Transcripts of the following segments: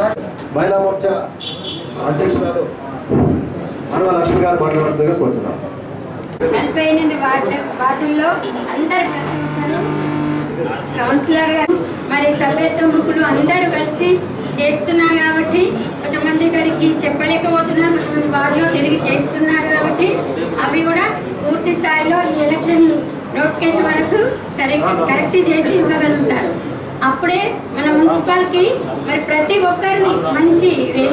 మహిళా మోర్చా అధ్యక్షురాలు మనవ లక్ష్మి గారు మాట్లాడుతుందిగా కోరుతున్నాం నలభై ఎనిమిది వార్డు వార్డుల్లో అందరు ప్రతి ఒక్కరు కౌన్సిలర్ గారు మరి సభ్యత్వ ముగ్గులు అందరూ కలిసి చేస్తున్నారు కాబట్టి కొంతమంది ఇక్కడికి చెప్పలేకపోతున్నారు కొంతమంది వార్డులో తిరిగి చేస్తున్నారు కాబట్టి అవి కూడా పూర్తి స్థాయిలో ఈ ఎలక్షన్ నోటిఫికేషన్ వరకు సరే కరెక్ట్ చేసి ఇవ్వగలుగుతారు అప్పుడే మన మున్సిపాలిటీ మరి ప్రతి ఒక్కరిని మంచి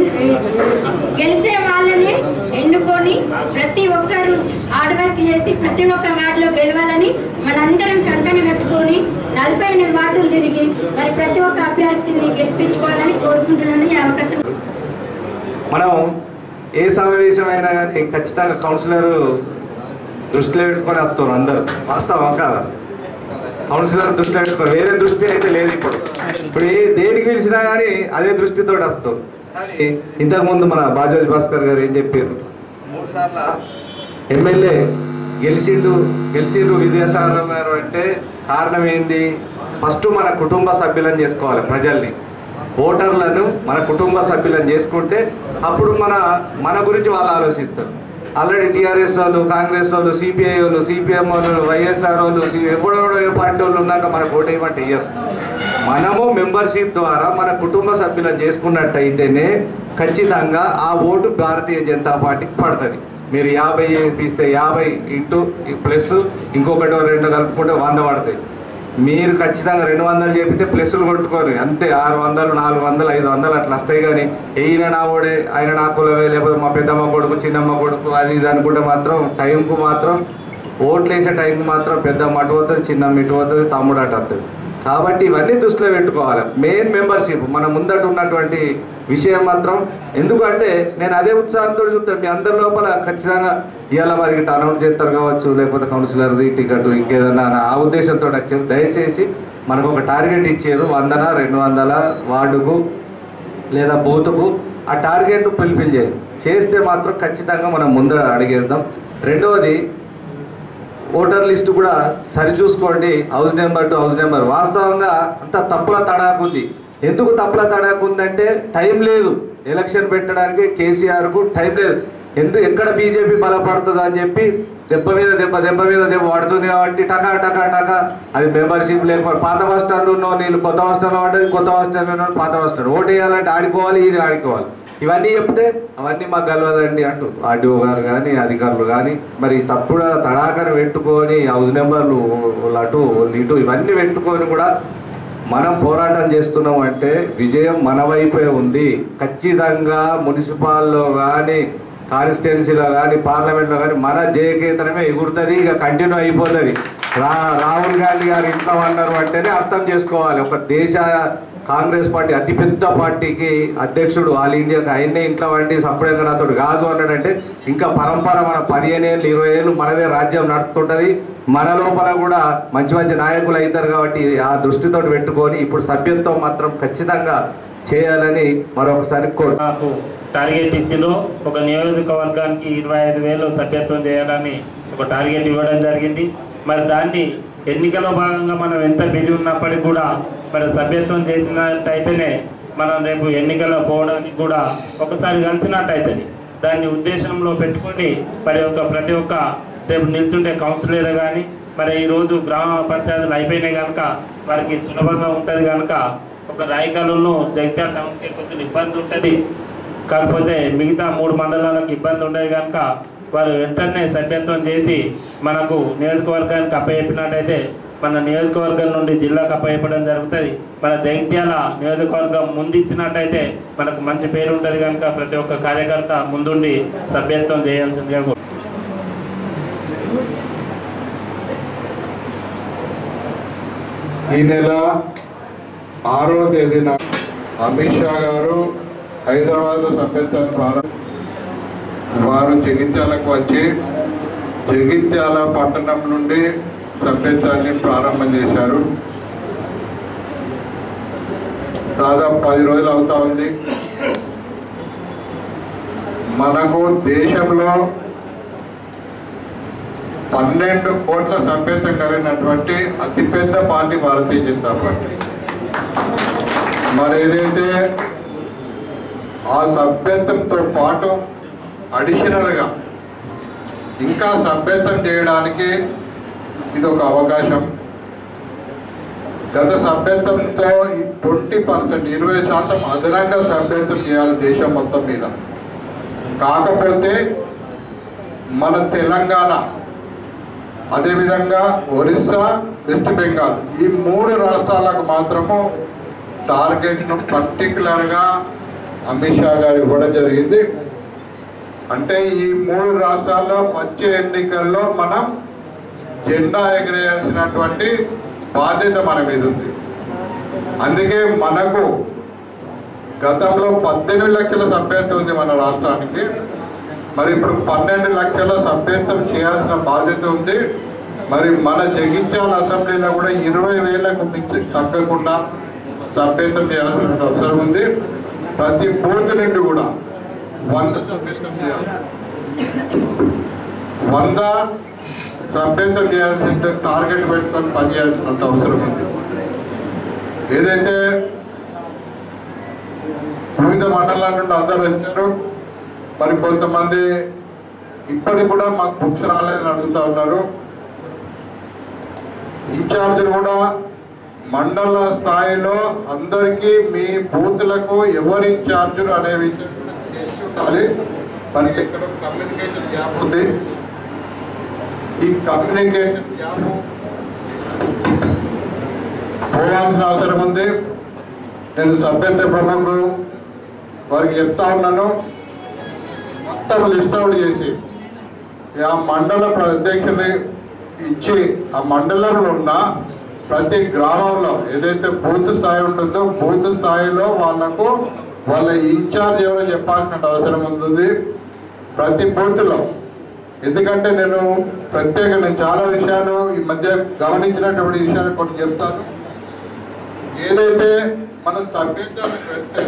గెలిచే వాళ్ళని ఎన్నుకొని ప్రతి ఒక్కరు హార్డ్ వర్క్ చేసి ప్రతి ఒక్క వార్డులో గెలవాలని మనందరం కంకణ కట్టుకొని నలభై ఎనిమిది వార్డులు తిరిగి మరి ప్రతి ఒక్క అభ్యర్థిని గెలిపించుకోవాలని కోరుకుంటున్నాను ఈ అవకాశం మనం ఏ సమావేశమైనా కానీ ఖచ్చితంగా కౌన్సిలర్ దృష్టిలో పెట్టుకొని వస్తారు అందరూ వాస్తవం కాదా కౌన్సిలర్ దృష్టిలో పెట్టుకొని వేరే దృష్టి అయితే లేదు ఇప్పుడు ఇప్పుడు ఏ దేనికి పిలిచినా కానీ అదే దృష్టితో వస్తాం కానీ ఇంతకుముందు మన బాజాజ్ భాస్కర్ గారు ఏం చెప్పారు మూడు సార్లు ఎమ్మెల్యే గెలిచిండు గెలిచిండు విద్యాసాగర్ గారు అంటే కారణం ఏంది ఫస్ట్ మన కుటుంబ సభ్యులను చేసుకోవాలి ప్రజల్ని ఓటర్లను మన కుటుంబ సభ్యులను చేసుకుంటే అప్పుడు మన మన గురించి వాళ్ళు ఆలోచిస్తారు ఆల్రెడీ టీఆర్ఎస్ వాళ్ళు కాంగ్రెస్ వాళ్ళు సిపిఐ వాళ్ళు సిపిఎం వాళ్ళు వైఎస్ఆర్ వాళ్ళు ఎప్పుడెప్పుడో ఏ పార్టీ వాళ్ళు ఉన్నాక మనకు ఓటు వేయమంటే ఇయ్యరు మనము మెంబర్షిప్ ద్వారా మన కుటుంబ సభ్యులను చేసుకున్నట్టయితేనే ఖచ్చితంగా ఆ ఓటు భారతీయ జనతా పార్టీకి పడుతుంది మీరు యాభై తీస్తే యాభై ఇంటూ ప్లస్ ఇంకొకటి రెండు కలుపుకుంటే వంద పడతాయి మీరు ఖచ్చితంగా రెండు వందలు చెప్పితే ప్లస్లు కొట్టుకోరు అంతే ఆరు వందలు నాలుగు వందలు ఐదు వందలు అట్లా వస్తాయి కానీ ఈయన నా ఓడే ఆయన నా కులవే లేకపోతే మా పెద్దమ్మ కొడుకు చిన్నమ్మ కొడుకు అది ఇది అనుకుంటే మాత్రం టైంకు మాత్రం ఓట్లు వేసే టైంకి మాత్రం పెద్దమ్మ అటు పోతుంది చిన్నమ్మ ఇటు పోతుంది తమ్ముడు అటు వస్తుంది కాబట్టి ఇవన్నీ దృష్టిలో పెట్టుకోవాలి మెయిన్ మెంబర్షిప్ మన ముందట ఉన్నటువంటి విషయం మాత్రం ఎందుకంటే నేను అదే ఉత్సాహంతో చూస్తాను మీ అందరి లోపల ఖచ్చితంగా ఇవాళ మరి ఇట్లా అనౌన్స్ చేస్తారు కావచ్చు లేకపోతే కౌన్సిలర్ది టికెట్ ఇంకేదన్నా అని ఆ ఉద్దేశంతో వచ్చారు దయచేసి మనకు ఒక టార్గెట్ ఇచ్చారు వందన రెండు వందల వార్డుకు లేదా బూతుకు ఆ టార్గెట్ ఫుల్ఫిల్ చేయాలి చేస్తే మాత్రం ఖచ్చితంగా మనం ముందర అడిగేద్దాం రెండవది ఓటర్ లిస్ట్ కూడా సరి చూసుకోండి house number to house number వాస్తవంగా అంత తప్పుల తడాకుంది ఎందుకు తప్పుల తడాకుందంటే టైం లేదు ఎలక్షన్ పెట్టడానికి కేసీఆర్కు టైం లేదు ఎందుకు ఎక్కడ బీజేపీ బలపడుతుందో అని చెప్పి దెబ్బ మీద దెబ్బ దెబ్బ మీద దెబ్బ పడుతుంది కాబట్టి టకా టకా టకా అది మెంబర్షిప్ లేకపోతే పాత బస్ స్టాండ్ ఉన్న నీళ్ళు కొత్త బస్ స్టాండ్ పడ్డది కొత్త బస్ స్టాండ్ ఉన్న పాత బస్ స్టాండ్ ఓటు వేయాలంటే ఆడుకోవాలి ఇది ఆడుకోవాలి ఇవన్నీ చెప్తే అవన్నీ మాకు గెలవదండి అంటూ ఆర్డీఓ గారు కానీ అధికారులు కానీ మరి తప్పుడు తడాకను పెట్టుకొని హౌస్ నెంబర్లు వాళ్ళు అటు వాళ్ళు ఇటు ఇవన్నీ పెట్టుకొని కూడా మనం పోరాటం చేస్తున్నాం అంటే విజయం మన వైపే ఉంది ఖచ్చితంగా మున్సిపాల్లో కానీ కాన్స్టిట్యున్సీలో కానీ పార్లమెంట్లో కానీ మన జయకేతనమే ఎగురుతుంది ఇక కంటిన్యూ అయిపోతుంది రా రాహుల్ గాంధీ గారు ఇంట్లో ఉన్నారు అంటేనే అర్థం చేసుకోవాలి ఒక దేశ కాంగ్రెస్ పార్టీ అతిపెద్ద పార్టీకి అధ్యక్షుడు ఆల్ ఇండియాకి ఆయన్నే ఇంట్లో వంటి సపరేట్గా నాతోడు కాదు అన్నాడంటే ఇంకా పరంపర మన పదిహేను ఏళ్ళు ఇరవై ఏళ్ళు మనదే రాజ్యం నడుపుతుంటది మన లోపల కూడా మంచి మంచి నాయకులు అవుతారు కాబట్టి ఆ దృష్టితో పెట్టుకొని ఇప్పుడు సభ్యత్వం మాత్రం ఖచ్చితంగా చేయాలని మరొకసారి కోరు నాకు టార్గెట్ ఇచ్చిండ్రు ఒక నియోజకవర్గానికి ఇరవై ఐదు వేలు సభ్యత్వం చేయాలని ఒక టార్గెట్ ఇవ్వడం జరిగింది మరి దాన్ని ఎన్నికలో భాగంగా మనం ఎంత బిజీ ఉన్నప్పటికీ కూడా మరి సభ్యత్వం చేసినట్టయితేనే మనం రేపు ఎన్నికల్లో పోవడానికి కూడా ఒకసారి కలిసినట్టయితుంది దాన్ని ఉద్దేశంలో పెట్టుకొని మరి ఒక ప్రతి ఒక్క రేపు నిల్చుంటే కౌన్సిలర్ కానీ మరి ఈరోజు గ్రామ పంచాయతీలు అయిపోయినాయి కనుక వారికి సులభంగా ఉంటుంది కనుక ఒక రాయకల్లో జగిత్యాల టౌన్కి కొద్దిగా ఇబ్బంది ఉంటుంది కాకపోతే మిగతా మూడు మండలాలకు ఇబ్బంది ఉండేది కనుక వారు వెంటనే సభ్యత్వం చేసి మనకు నియోజకవర్గానికి అప్పచెప్పినట్టయితే మన నియోజకవర్గం నుండి జిల్లాకు అప్పచెప్పడం జరుగుతుంది మన జగిత్యాల నియోజకవర్గం ముందు ఇచ్చినట్టయితే మనకు మంచి పేరు ఉంటుంది కనుక ప్రతి ఒక్క కార్యకర్త ముందుండి సభ్యత్వం చేయాల్సిందిగా కోరు- ఈ నెల ఆరో తేదీన అమిత్ షా గారు హైదరాబాద్ సభ్యత్వాన్ని ప్రారంభ వారు జగిత్యాలకు వచ్చి జగిత్యాల పట్టణం నుండి సభ్యత్వాన్ని ప్రారంభం చేశారు దాదాపు పది రోజులు అవుతా ఉంది మనకు దేశంలో పన్నెండు కోట్ల సభ్యత్వం కలిగినటువంటి అతిపెద్ద పార్టీ భారతీయ జనతా పార్టీ మరి ఏదైతే ఆ సభ్యత్వంతో పాటు అడిషనల్గా ఇంకా సభ్యత్వం చేయడానికి ఇది ఒక అవకాశం గత సభ్యత్వంతో ట్వంటీ పర్సెంట్ ఇరవై శాతం అదనంగా సభ్యత్వం చేయాలి దేశం మొత్తం మీద కాకపోతే మన తెలంగాణ అదేవిధంగా ఒరిస్సా వెస్ట్ బెంగాల్ ఈ మూడు రాష్ట్రాలకు మాత్రము టార్గెట్ను పర్టికులర్గా అమిత్ షా గారు ఇవ్వడం జరిగింది అంటే ఈ మూడు రాష్ట్రాల్లో వచ్చే ఎన్నికల్లో మనం జెండా ఎగరేయాల్సినటువంటి బాధ్యత మన మీద ఉంది అందుకే మనకు గతంలో పద్దెనిమిది లక్షల సభ్యత్వం ఉంది మన రాష్ట్రానికి మరి ఇప్పుడు పన్నెండు లక్షల సభ్యత్వం చేయాల్సిన బాధ్యత ఉంది మరి మన జగిత్యాల అసెంబ్లీలో కూడా ఇరవై వేలకు మించి తగ్గకుండా సభ్యత్వం చేయాల్సిన అవసరం ఉంది ప్రతి బూత్ నుండి కూడా వంద సభ్యత్వం చేయాలి వంద సభ్యత్వం చేయాల్సిన టార్గెట్ పెట్టుకొని పనిచేయాల్సినంత అవసరం ఉంది ఏదైతే వివిధ మండలాల నుండి అందరూ వచ్చారు మరి కొంతమంది ఇప్పటికి కూడా మాకు బుక్స్ రాలేదని అడుగుతా ఉన్నారు ఇన్ఛార్జీలు కూడా మండల స్థాయిలో అందరికీ మీ బూత్లకు ఎవరు ఇన్ఛార్జీలు అనే విషయం కూడా తెలిసి ఉండాలి మరి ఇక్కడ కమ్యూనికేషన్ గ్యాప్ ఉంది ఈ కమ్యూనికేషన్ గ్యాప్ పోవాల్సిన అవసరం ఉంది నేను సభ్యత్వ ప్రముఖుడు వారికి చెప్తా ఉన్నాను మొత్తం లిస్ట్ అవుట్ చేసి ఆ మండల అధ్యక్షుని ఇచ్చి ఆ మండలంలో ఉన్న ప్రతి గ్రామంలో ఏదైతే బూత్ స్థాయి ఉంటుందో బూత్ స్థాయిలో వాళ్ళకు వాళ్ళ ఇన్ఛార్జ్ ఎవరో చెప్పాల్సిన అవసరం ఉంటుంది ప్రతి బూత్లో ఎందుకంటే నేను ప్రత్యేక నేను చాలా విషయాలు ఈ మధ్య గమనించినటువంటి విషయాలు కొన్ని చెప్తాను ఏదైతే మన సభ్యత్వానికి వెళ్తే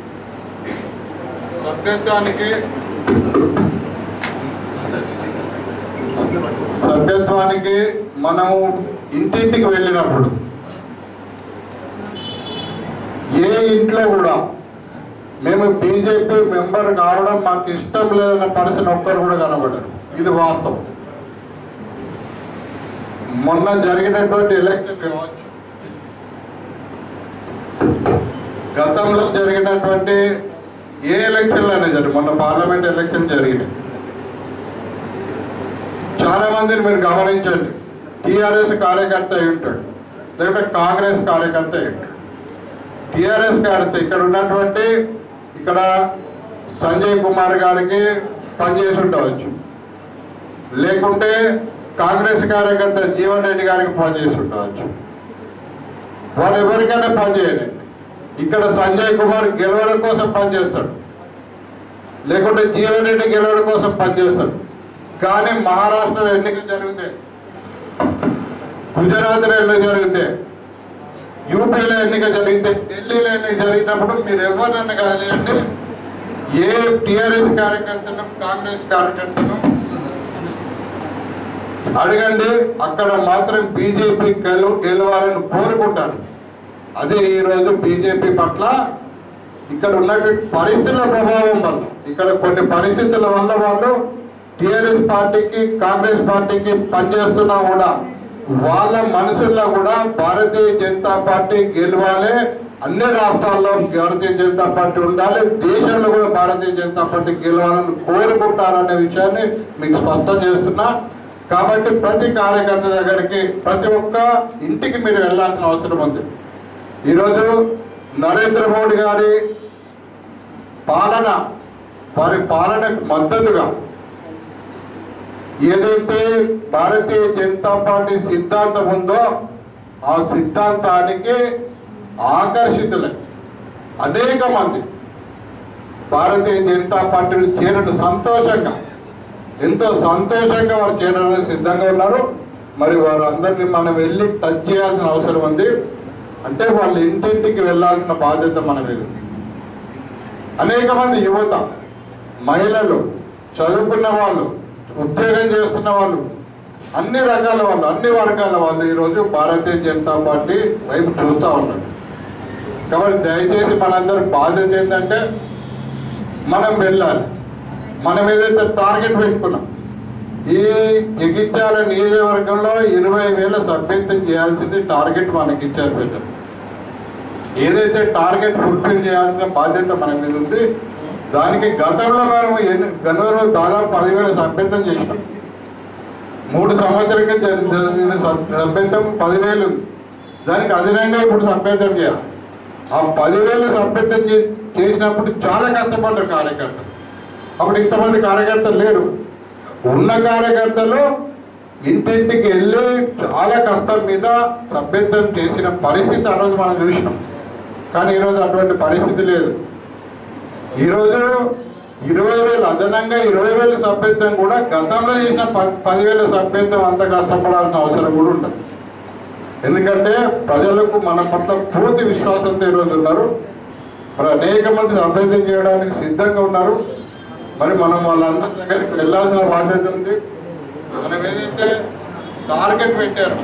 సభ్యత్వానికి సభ్యత్వానికి మనము ఇంటింటికి వెళ్ళినప్పుడు ఏ ఇంట్లో కూడా మేము బీజేపీ మెంబర్ కావడం మాకు ఇష్టం లేదన్న పర్సన్ ఒక్కరు కూడా కనబడరు ఇది వాస్తవం మొన్న జరిగినటువంటి ఎలక్షన్ కావచ్చు గతంలో జరిగినటువంటి ఏ ఎలక్షన్లు అనేది జరిగింది మొన్న పార్లమెంట్ ఎలక్షన్ జరిగింది చాలా మందిని మీరు గమనించండి టీఆర్ఎస్ కార్యకర్త అయి ఉంటాడు లేకపోతే కాంగ్రెస్ కార్యకర్త అయి ఉంటాడు టీఆర్ఎస్ కార్యకర్త ఇక్కడ ఉన్నటువంటి ఇక్కడ సంజయ్ కుమార్ గారికి పనిచేసి ఉండవచ్చు లేకుంటే కాంగ్రెస్ కార్యకర్త జీవన్ రెడ్డి గారికి పనిచేసి ఉండవచ్చు వాళ్ళు ఎవరికైనా పనిచేయండి ఇక్కడ సంజయ్ కుమార్ గెలవడం కోసం పనిచేస్తాడు లేకుంటే జీవన్ రెడ్డి గెలవడం కోసం పనిచేస్తాడు కానీ మహారాష్ట్రలో ఎన్నికలు జరిగితే గుజరాత్లో ఎన్నిక జరిగితే యూపీలో ఎన్నిక జరిగితే ఢిల్లీలో ఎన్నిక జరిగినప్పుడు మీరు ఎవరినైనా కాదండి ఏ టిఆర్ఎస్ కార్యకర్తను కాంగ్రెస్ కార్యకర్తను అడగండి అక్కడ మాత్రం బీజేపీ గెలు గెలవాలని కోరుకుంటారు అదే ఈరోజు బీజేపీ పట్ల ఇక్కడ ఉన్నటువంటి పరిస్థితుల ప్రభావం వల్ల ఇక్కడ కొన్ని పరిస్థితుల వల్ల వాళ్ళు టిఆర్ఎస్ పార్టీకి కాంగ్రెస్ పార్టీకి పనిచేస్తున్నా కూడా వాళ్ళ మనసుల్లో కూడా భారతీయ జనతా పార్టీ గెలవాలి అన్ని రాష్ట్రాల్లో భారతీయ జనతా పార్టీ ఉండాలి దేశంలో కూడా భారతీయ జనతా పార్టీ గెలవాలని కోరుకుంటారనే విషయాన్ని మీకు స్పష్టం చేస్తున్నా కాబట్టి ప్రతి కార్యకర్త దగ్గరికి ప్రతి ఒక్క ఇంటికి మీరు వెళ్ళాల్సిన అవసరం ఉంది ఈరోజు నరేంద్ర మోడీ గారి పాలన వారి పాలనకు మద్దతుగా ఏదైతే భారతీయ జనతా పార్టీ సిద్ధాంతం ఉందో ఆ సిద్ధాంతానికి ఆకర్షితులై అనేక మంది భారతీయ జనతా పార్టీని చేరడం సంతోషంగా ఎంతో సంతోషంగా వారు చేరడానికి సిద్ధంగా ఉన్నారు మరి వారందరినీ మనం వెళ్ళి టచ్ చేయాల్సిన అవసరం ఉంది అంటే వాళ్ళ ఇంటింటికి వెళ్ళాల్సిన బాధ్యత మన మీద ఉంది అనేక మంది యువత మహిళలు చదువుకున్న వాళ్ళు ఉద్యోగం చేస్తున్న వాళ్ళు అన్ని రకాల వాళ్ళు అన్ని వర్గాల వాళ్ళు ఈరోజు భారతీయ జనతా పార్టీ వైపు చూస్తూ ఉన్నారు కాబట్టి దయచేసి మనందరి బాధ్యత ఏంటంటే మనం వెళ్ళాలి మనం ఏదైతే టార్గెట్ పెట్టుకున్నాం ఈ జగిత్యాల నియోజకవర్గంలో ఇరవై వేల సభ్యత్వం చేయాల్సింది టార్గెట్ మనకి ఇచ్చారు పెద్దలు ఏదైతే టార్గెట్ ఫుల్ఫిల్ చేయాల్సిన బాధ్యత మన మీద ఉంది దానికి గతంలో మనం ఎన్ని గతంలో దాదాపు పదివేల సభ్యత్వం చేసినాం మూడు సంవత్సరంగా జరి- జరిగిన సభ్- సభ్యత్వం పదివేలు ఉంది దానికి అదనంగా ఇప్పుడు సభ్యత్వం చేయాలి ఆ పదివేలు సభ్యత్వం చే- చేసినప్పుడు చాలా కష్టపడ్డారు కార్యకర్తలు అప్పుడు ఇంతమంది కార్యకర్తలు లేరు ఉన్న కార్యకర్తలు ఇంటింటికి వెళ్ళి చాలా కష్టం మీద సభ్యత్వం చేసిన పరిస్థితి ఆ రోజు మనం చూసినాం కానీ ఈరోజు అటువంటి పరిస్థితి లేదు ఈరోజు ఇరవై వేలు అదనంగా ఇరవై వేల సభ్యత్వం కూడా గతంలో చేసిన ప పదివేల సభ్యత్వం అంత కష్టపడాల్సిన అవసరం కూడా ఉండదు ఎందుకంటే ప్రజలకు మన పట్ల పూర్తి విశ్వాసంతో ఈరోజు ఉన్నారు మరి అనేక మంది సభ్యత్వం చేయడానికి సిద్ధంగా ఉన్నారు మరి మనం వాళ్ళందరి దగ్గరికి వెళ్ళాల్సిన బాధ్యత ఉంది మనం ఏదైతే టార్గెట్ పెట్టారు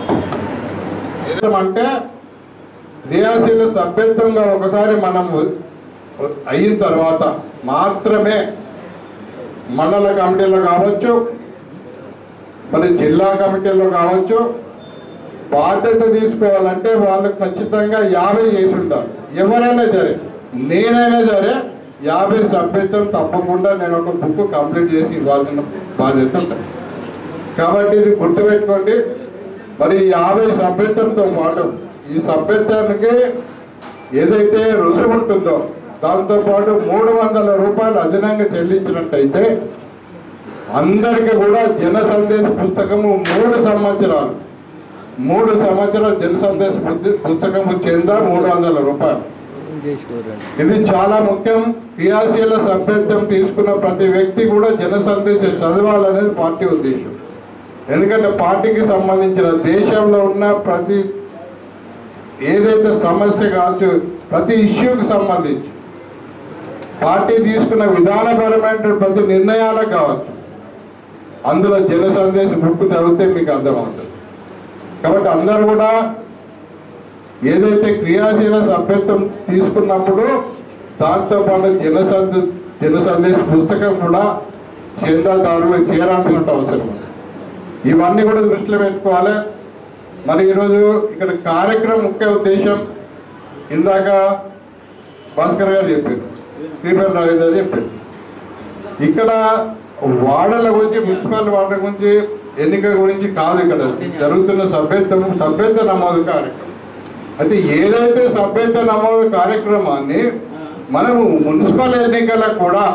ఏదంటే రియాసీల సభ్యత్వంగా ఒకసారి మనం అయిన తర్వాత మాత్రమే మండల కమిటీలో కావచ్చు మరి జిల్లా కమిటీలో కావచ్చు బాధ్యత తీసుకోవాలంటే వాళ్ళు ఖచ్చితంగా యాభై చేసి ఉండాలి ఎవరైనా సరే నేనైనా సరే యాభై సభ్యత్వం తప్పకుండా నేను ఒక బుక్ కంప్లీట్ చేసి ఇవ్వాల్సిన బాధ్యత ఉంటుంది కాబట్టి ఇది గుర్తుపెట్టుకోండి మరి ఈ యాభై సభ్యత్వంతో పాటు ఈ సభ్యత్వానికి ఏదైతే రుసుము ఉంటుందో దాంతో పాటు మూడు వందల రూపాయలు అదనంగా చెల్లించినట్టయితే అందరికీ కూడా జన సందేశ పుస్తకము మూడు సంవత్సరాలు మూడు సంవత్సరాల జన సందేశ పుస్త- పుస్తకము చెంద మూడు వందల రూపాయలు ఇది చాలా ముఖ్యం క్రియాశీల సభ్యత్వం తీసుకున్న ప్రతి వ్యక్తి కూడా జన సందేశం చదవాలనేది పార్టీ ఉద్దేశం ఎందుకంటే పార్టీకి సంబంధించిన దేశంలో ఉన్న ప్రతి ఏదైతే సమస్య కావచ్చు ప్రతి ఇష్యూకి సంబంధించి పార్టీ తీసుకున్న విధానపరమైన ప్రతి నిర్ణయాలకు కావచ్చు అందులో జన సందేశ బుక్ చదివితే మీకు అర్థమవుతుంది కాబట్టి అందరూ కూడా ఏదైతే క్రియాశీల సభ్యత్వం తీసుకున్నప్పుడు దాంతో పాటు జన సంద జన సందేశ పుస్తకం కూడా చందాదారులు చేరాల్సిన అవసరం ఉంది ఇవన్నీ కూడా దృష్టిలో పెట్టుకోవాలి మరి ఈరోజు ఇక్కడ కార్యక్రమం ముఖ్య ఉద్దేశం ఇందాక భాస్కర్ గారు చెప్పారు శ్రీపల్లి రవీంద్ర చెప్పారు ఇక్కడ వార్డుల గురించి మున్సిపల్ వార్డుల గురించి ఎన్నిక గురించి కాదు ఇక్కడ జరుగుతున్న సభ్యత్వం సభ్యత్వ నమోదు కార్యక్రమం అయితే ఏదైతే సభ్యత్వ నమోదు కార్యక్రమాన్ని మనము మున్సిపల్ ఎన్నికలకు కూడా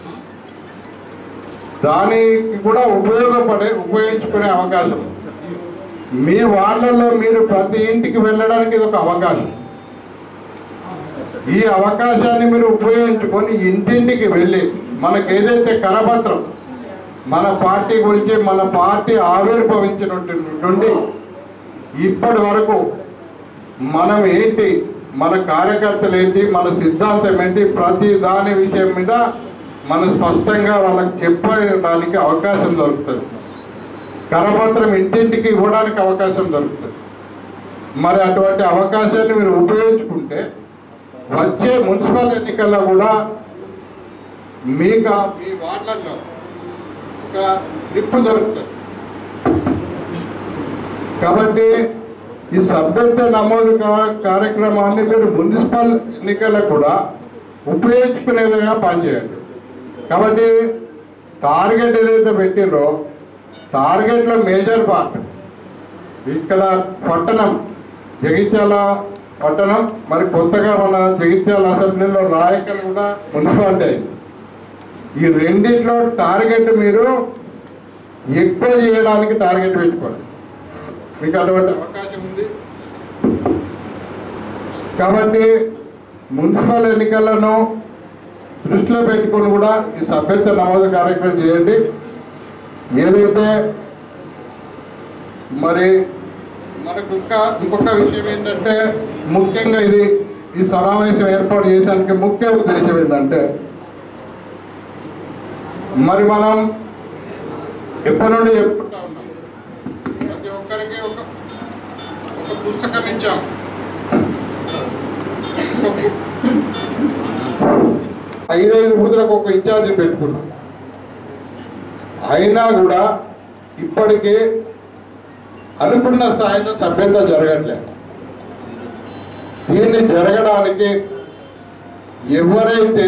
దానికి కూడా ఉపయోగపడే ఉపయోగించుకునే అవకాశం ఉంది. మీ వాళ్ళల్లో మీరు ప్రతి ఇంటికి వెళ్ళడానికి ఇది ఒక అవకాశం ఈ అవకాశాన్ని మీరు ఉపయోగించుకొని ఇంటింటికి వెళ్ళి మనకు ఏదైతే కరపత్రం మన పార్టీ గురించి మన పార్టీ ఆవిర్భవించిన నుండి ఇప్పటి వరకు మనం ఏంటి మన కార్యకర్తలు ఏంటి మన సిద్ధాంతం ఏంటి ప్రతి దాని విషయం మీద మనం స్పష్టంగా వాళ్ళకి చెప్పడానికి అవకాశం దొరుకుతుంది కరపత్రం ఇంటింటికి ఇవ్వడానికి అవకాశం దొరుకుతుంది మరి అటువంటి అవకాశాన్ని మీరు ఉపయోగించుకుంటే వచ్చే మున్సిపల్ ఎన్నికల్లో కూడా మీకు ఆ- మీ వార్డులలో ఒక రిప్పు దొరుకుతుంది కాబట్టి ఈ సభ్యత్వ నమోదు కా- కార్యక్రమాన్ని మీరు మున్సిపల్ ఎన్నికలకు కూడా ఉపయోగించుకునే విధంగా పనిచేయండి కాబట్టి టార్గెట్ ఏదైతే పెట్టిండ్రో టార్గెట్లో మేజర్ పార్ట్ ఇక్కడ పట్టణం జగిత్యాల పట్టణం మరి కొత్తగా మన జగిత్యాల అసెంబ్లీలో రాయకల్ కూడా మున్సిపాలిటీ అయింది ఈ రెండిట్లో టార్గెట్ మీరు ఎక్కువ చేయడానికి టార్గెట్ పెట్టుకోండి మీకు అటువంటి అవకాశం ఉంది కాబట్టి మున్సిపల్ ఎన్నికలను దృష్టిలో పెట్టుకొని కూడా ఈ సభ్యత్వ నమోదు కార్యక్రమం చేయండి ఏదైతే మరి మనకు ఇంకా ఇంకొక విషయం ఏంటంటే ముఖ్యంగా ఇది ఈ సమావేశం ఏర్పాటు చేయడానికి ముఖ్య ఉద్దేశం ఏంటంటే మరి మనం ఎప్పటి నుండి చెప్పుకుంటా ఉన్నాం ప్రతి ఒక్కరికి ఒక ఒక పుస్తకం ఇచ్చాం ఒక పు- ఐదైదు బూతులకు ఒక ఇన్ఛార్జిని పెట్టుకున్నాం అయినా కూడా ఇప్పటికే అనుకున్న స్థాయిలో సభ్యత జరగట్లేదు దీన్ని జరగడానికి ఎవరైతే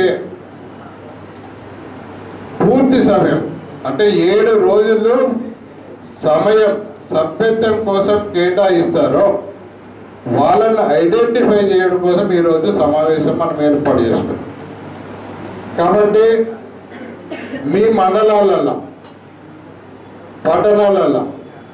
పూర్తి సమయం అంటే ఏడు రోజులు సమయం సభ్యత్వం కోసం కేటాయిస్తారో వాళ్ళని ఐడెంటిఫై చేయడం కోసం ఈరోజు సమావేశం మనం ఏర్పాటు చేసుకున్నాం కాబట్టి మీ మండలాలలో పట్టణాలలో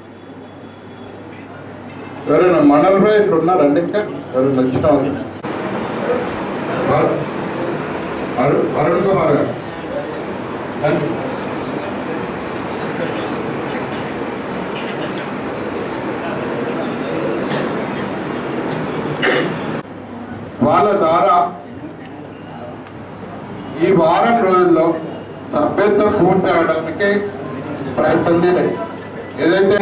ఎవరైనా మండల ప్రజలు ఉన్నారండి ఇంకా ఎవరైనా వచ్చిన వాళ్ళు? వరు- వరు- వరుణ్ కుమార్ గారు రండి. వాళ్ళ ద్వారా ఈ వారం రోజుల్లో సభ్యత్వం పూర్తి అవడానికి ప్రయత్నం చేయాలి ఏదైతే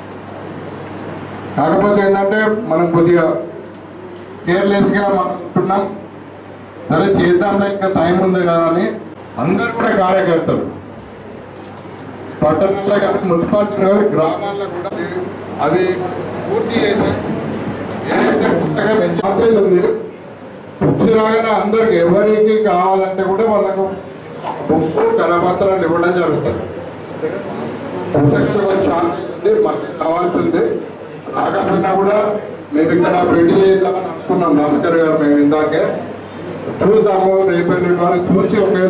కాకపోతే ఏంటంటే మనం కొద్దిగా కేర్లెస్గా మనం ఉంటున్నాం సరే చేద్దాంలే ఇంకా టైం ఉంది కదా అని అందరు కూడా కార్యకర్తలు పట్టణంలో కానీ మున్సిపాలిటీలో కానీ గ్రామాల్లో కూడా అది- అది పూర్తి చేసి ఏదైతే పుస్తకం ఎగ్జాంపుల్ ఉంది బుక్స్ రాగానే అందరికి ఎవరికి కావాలంటే కూడా వాళ్ళకు బుక్ కరపత్రాలు ఇవ్వడం జరుగుతుంది పుస్తకాలు కొంచెం షార్టేజ్ ఉంది మళ్ళీ కావాల్సి ఉంది రాకపోయినా కూడా మేము ఇక్కడ రెడీ చేద్దామని అనుకున్నాం భాస్కర్ గారు మేము ఇందాకే చూద్దాము రేపు ఎల్లుండి వరకు చూసి ఒకే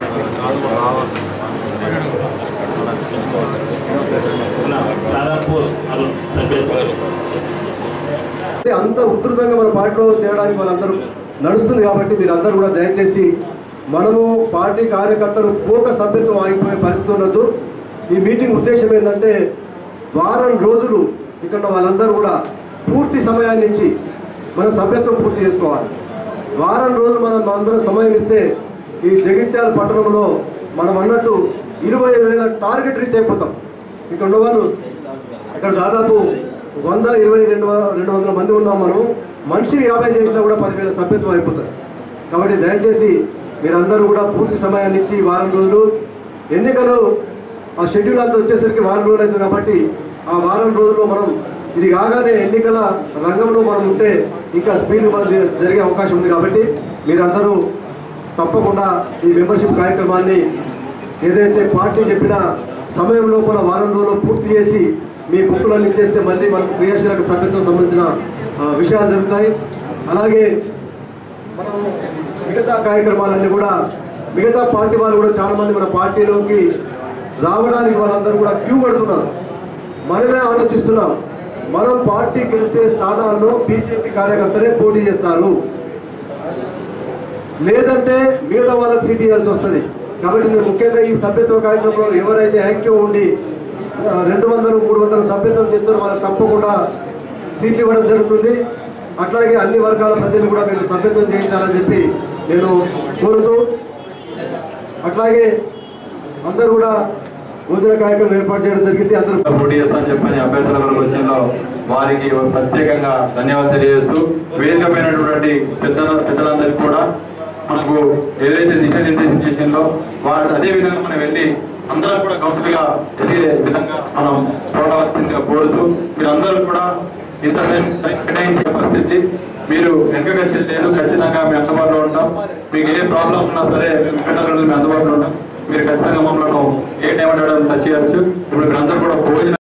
సాదాపూర్ అరుణ్ సభ్యత్వం అంటే అంత ఉధృతంగా మన పార్టీలో చేయడానికి వాళ్ళందరూ నడుస్తుంది కాబట్టి మీరందరూ కూడా దయచేసి మనము పార్టీ కార్యకర్తలు పూక సభ్యత్వం ఆగిపోయే పరిస్థితి ఉండదు ఈ మీటింగ్ ఉద్దేశం ఏంటంటే వారం రోజులు ఇక్కడ ఉన్న వాళ్ళందరూ కూడా పూర్తి సమయాన్ని ఇచ్చి మన సభ్యత్వం పూర్తి చేసుకోవాలి వారం రోజులు మనం అందరం సమయం ఇస్తే ఈ జగిత్యాల పట్టణంలో మనం అన్నట్టు ఇరవై వేల టార్గెట్ రీచ్ అయిపోతాం ఇక్కడ ఉన్న వాళ్ళు ఇక్కడ దాదాపు వంద ఇరవై రెండు వ- రెండు వందల మంది ఉన్నాం మనం మనిషి యాభై చేసినా కూడా పదివేల సభ్యత్వం అయిపోతుంది కాబట్టి దయచేసి మీరందరూ కూడా పూర్తి సమయాన్ని ఇచ్చి ఈ వారం రోజులు ఎన్నికలు ఆ షెడ్యూల్ అంతా వచ్చేసరికి వారం రోజులు అవుతుంది కాబట్టి ఆ వారం రోజుల్లో మనం ఇది కాగానే ఎన్నికల రంగంలో మనం ఉంటే ఇంకా స్పీడ్ మనది జరిగే అవకాశం ఉంది కాబట్టి మీరందరూ తప్పకుండా ఈ మెంబర్షిప్ కార్యక్రమాన్ని ఏదైతే పార్టీ చెప్పిన సమయం లోపల వారం రోజుల్లో పూర్తి చేసి మీ బుక్కులన్నీ ఇచ్చేస్తే మళ్ళీ మనకు క్రియాశీలక సభ్యత్వం సంబంధించిన ఆ, విషయాలు జరుగుతాయి అలాగే మనం మిగతా కార్యక్రమాలన్నీ కూడా మిగతా పార్టీ వాళ్ళు కూడా చాలా మంది మన పార్టీలోకి రావడానికి వాళ్ళందరూ కూడా క్యూ కడుతున్నారు మనమే ఆలోచిస్తున్నాం మనం పార్టీ గెలిచే స్థానాల్లో బీజేపీ కార్యకర్తలే పోటీ చేస్తారు లేదంటే మిగతా వాళ్ళకి సీట్ ఇవ్వాల్సి వస్తుంది కాబట్టి నేను ముఖ్యంగా ఈ సభ్యత్వ కార్యక్రమంలో ఎవరైతే యాక్టివ్ ఉండి ఆ, రెండు వందలు మూడు వందలు సభ్యత్వం చేస్తారో వాళ్ళకి తప్పకుండా సీట్లు ఇవ్వడం జరుగుతుంది అట్లాగే అన్ని వర్గాల ప్రజలు కూడా మీరు సభ్యత్వం చేయించాలని చెప్పి నేను కోరుతూ అట్లాగే అందరూ కూడా భోజన కార్యక్రమం ఏర్పాటు చేయడం జరిగింది అందరూ పోటీ చేస్తానని చెప్పని అభ్యర్థుల వరకు వచ్చిందో వారికి ప్రత్యేకంగా ధన్యవాదాలు తెలియజేస్తూ వేదిక పైనటువంటి పెద్దల పెద్దలందరికీ కూడా మనకు ఏదైతే దిశానిర్దేశం చేసిందో వారు అదే విధంగా మనం వెళ్ళి అందరం కూడా కౌన్సిల్ గా ఎదిగే విధంగా మనం చూడవలసిందిగా కోరుతూ మీరందరూ కూడా ఇంత టైం టైం కేటాయించే పరిస్థితి మీరు వెనుకగా లేదు ఖచ్చితంగా మీ అందుబాటులో ఉంటాం మీకు ఏ ప్రాబ్లం ఉన్నా సరే మేము పెట్టాలి మీ అందుబాటులో ఉంటాం మీరు ఖచ్చితంగా మమ్మల్ని ఏ టైం అడగడం టచ్ చేయవచ్చు ఇప్పుడు మీరందరూ కూడా భోజనం